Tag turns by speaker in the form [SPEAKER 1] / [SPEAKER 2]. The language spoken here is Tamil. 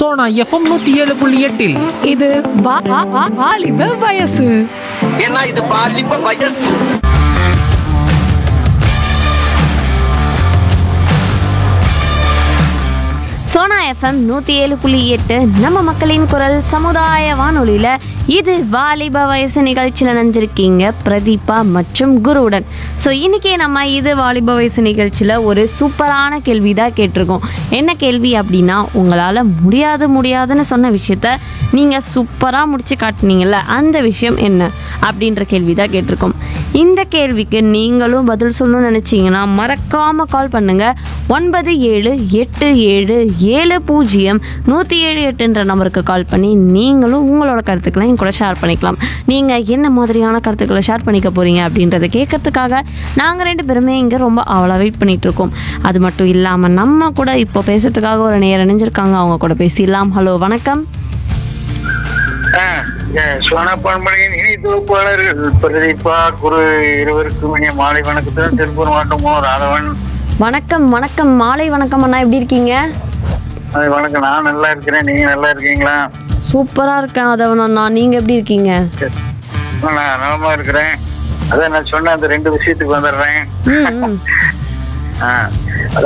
[SPEAKER 1] சோனா எஃப்எம் நூத்தி ஏழு புள்ளி எட்டில்
[SPEAKER 2] இது வா- வா- வா- வாலிப வயசு
[SPEAKER 3] ஏன்னா இது பாலிப்ப வயசு
[SPEAKER 4] சோனா எஃப்எம் நூற்றி ஏழு புள்ளி எட்டு நம்ம மக்களின் குரல் சமுதாய வானொலியில் இது வாலிப வயசு நிகழ்ச்சியில் நினைஞ்சிருக்கீங்க பிரதீபா மற்றும் குருவுடன் ஸோ இன்றைக்கி நம்ம இது வாலிப வயசு நிகழ்ச்சியில் ஒரு சூப்பரான கேள்வி தான் கேட்டிருக்கோம் என்ன கேள்வி அப்படின்னா உங்களால் முடியாது முடியாதுன்னு சொன்ன விஷயத்த நீங்கள் சூப்பராக முடிச்சு காட்டுனீங்கல்ல அந்த விஷயம் என்ன அப்படின்ற கேள்வி தான் கேட்டிருக்கோம் இந்த கேள்விக்கு நீங்களும் பதில் சொல்லணும்னு நினச்சிங்கன்னா மறக்காமல் கால் பண்ணுங்கள் ஒன்பது ஏழு எட்டு ஏழு ஏழு பூஜ்ஜியம் நூற்றி ஏழு எட்டுன்ற நம்பருக்கு கால் பண்ணி நீங்களும் உங்களோட கருத்துக்களை என் கூட ஷேர் பண்ணிக்கலாம் நீங்கள் என்ன மாதிரியான கருத்துக்களை ஷேர் பண்ணிக்க போகிறீங்க அப்படின்றத கேட்கறதுக்காக நாங்கள் ரெண்டு பேருமே இங்கே ரொம்ப அவளை வெயிட் பண்ணிட்டு இருக்கோம் அது மட்டும் இல்லாமல் நம்ம கூட இப்போ பேசுறதுக்காக ஒரு நேரம் இணைஞ்சிருக்காங்க அவங்க கூட பேசிடலாம் ஹலோ வணக்கம்
[SPEAKER 5] சோனா பண்பலையின் இணை தொகுப்பாளர்கள் பிரதீபா குரு இருவருக்கும் இனிய மாலை வணக்கத்துடன் திருப்பூர் மாவட்டமோ ராதவன்
[SPEAKER 4] வணக்கம் வணக்கம் மாலை வணக்கம் அண்ணா எப்படி இருக்கீங்க
[SPEAKER 5] அது வணக்கம் நான் நல்லா இருக்கிறேன் நீங்க நல்லா இருக்கீங்களா
[SPEAKER 4] சூப்பராக இருக்கேன் அதவன் அண்ணா நீங்கள் எப்படி இருக்கீங்க
[SPEAKER 5] சரி. நான் நலமா இருக்கிறேன் அதான் நான் சொன்ன அந்த ரெண்டு விஷயத்துக்கு வந்துடுறேன்
[SPEAKER 4] ம் ம்
[SPEAKER 5] ஆ,